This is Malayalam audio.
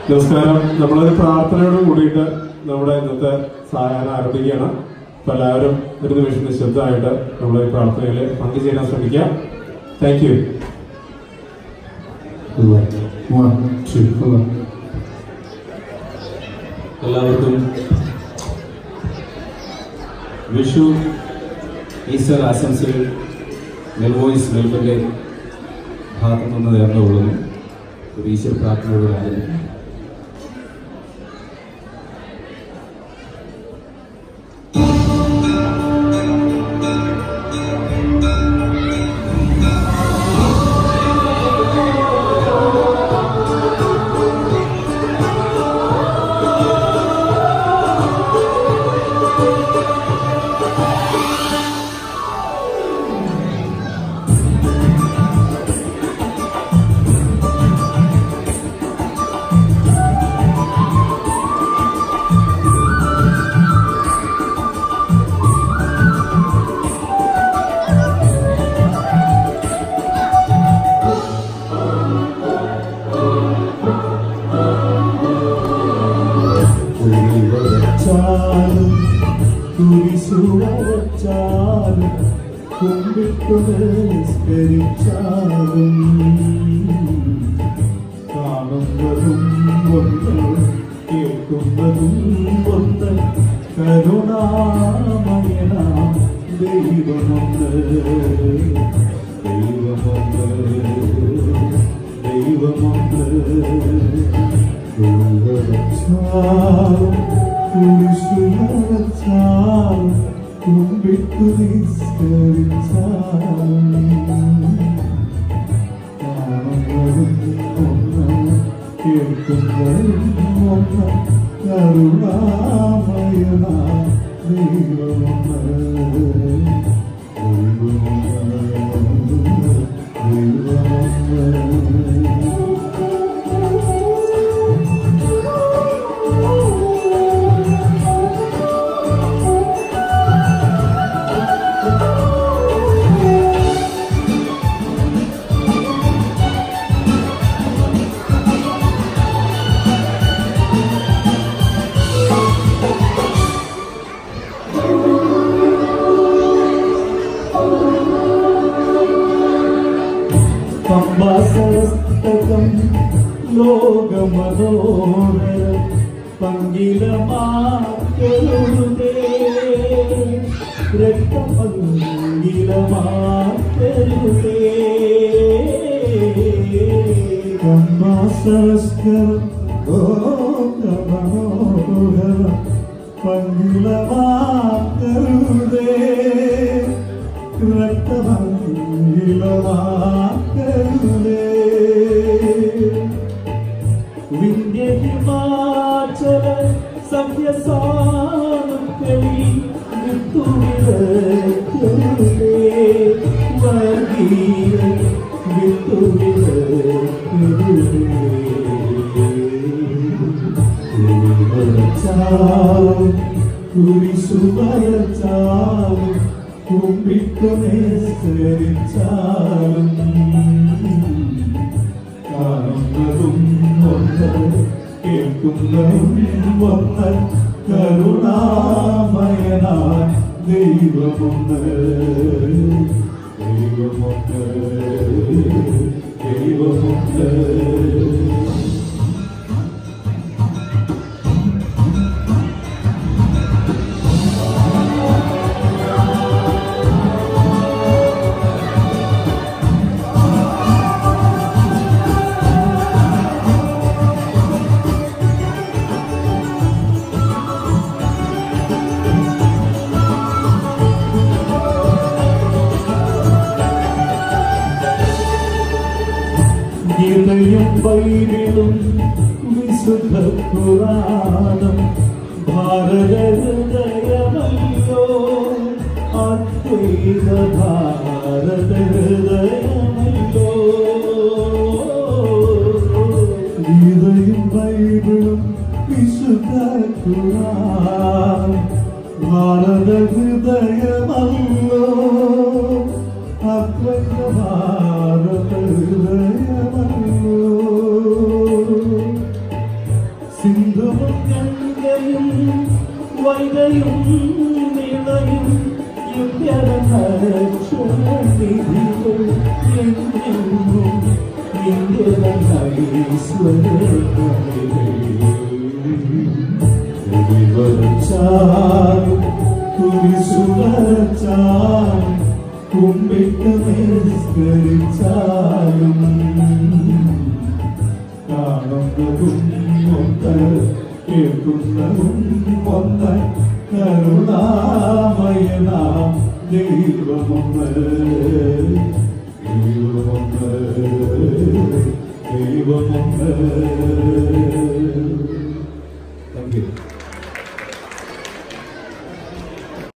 നമസ്കാരം നമ്മളൊരു പ്രാർത്ഥനയോട് കൂടിയിട്ട് നമ്മുടെ ഇന്നത്തെ സായാഹ്നം ആരംഭിക്കുകയാണ് അപ്പൊ എല്ലാവരും ഒരു നിമിഷം നിശബ്ദമായിട്ട് നമ്മുടെ ഈ പ്രാർത്ഥനയിൽ പങ്കുചേരാൻ ശ്രമിക്കാം താങ്ക് യു എല്ലാവർക്കും വിഷു ഈസ്റ്റർ ആശംസകൾ നെൽവോയിസ് മെൽബന്റെ ഭാഗത്തു നിന്ന് നേർന്നു കൊള്ളുന്നു ഒരു ഈശ്വര പ്രാർത്ഥനയോട് ആരംഭിക്കും വച്ചാലും കുരിശുവച്ചാലും കുമ്പിട്ടു നിസ്കരിച്ചാലും കാണുന്നതും ഒന്ന് കേൾക്കുന്നതും ഒന്ന് കരുണാമയന ദൈവമൊന്ന് ദൈവമൊന്ന് ദൈവമൊന്ന് കുളിച്ചാലും കുരിശുവച്ചാലും കുമ്പിട്ടു നിസ്കരിച്ചാലും കാണുന്നതും ഒന്ന് കേൾക്കുന്നതും ഒന്ന് കരുണാമയന ദൈവമൊന്ന് ദൈവമൊന്ന് ദൈവമൊന്ന് പമ്പാസസ്തകം ലോകമനോഹര പങ്കിലമാക്കരുതേ രക്തമങ്കിലമാക്കരുതേ പമ്പാസസ്തകം ലോകമനോഹര പങ്കിലമാക്കരുതേ രക്തമങ്കിലമാക്കരുതേ വിന്ധ്യഹിമാചല സഖ്യസാനുക്കളി വിത്തുവിളക്കരുതേ വർഗീയ വിത്തുവിളക്കരുതേ കുരിശുവരച്ചാലും കുമ്പിട്ടു നിസ്കരിച്ചാലും കാണുന്നതും ഒന്ന് കേൾക്കുന്നതും ഒന്ന് കരുണാമയന ദൈവമൊന്ന് ദൈവമൊന്ന് ദൈവമൊന്ന് ഗീതയും ബൈബിളും വിശുദ്ധ പുരാണം ഭാരത ഹൃദയമല്ലോ അദ്വൈത ഭാരത ഹൃദയമല്ലോ ഗീതയും ബൈബിളും വിശുദ്ധ പുരാണം ഭാരത ഹൃദയമല്ലോ അദ്വൈത ഭാരത ഹൃദയമല്ലോ സിന്ധുവും ഗംഗയും വൈകയും നിളയും യുദ്ധരക്ഷണിധികൾ എന്നെന്നും നിന്റെ ും കുരിശുവരച്ചാലും കുമ്പിട്ട് നിസ്കരിച്ചാലും കാണുന്നതും ഒന്ന് കേൾക്കുന്നതും ഒന്ന് കരുണാമയനാം ദൈവമൊന്ന് ദൈവമൊന്ന് ദൈവമൊന്ന് താങ്ക് യു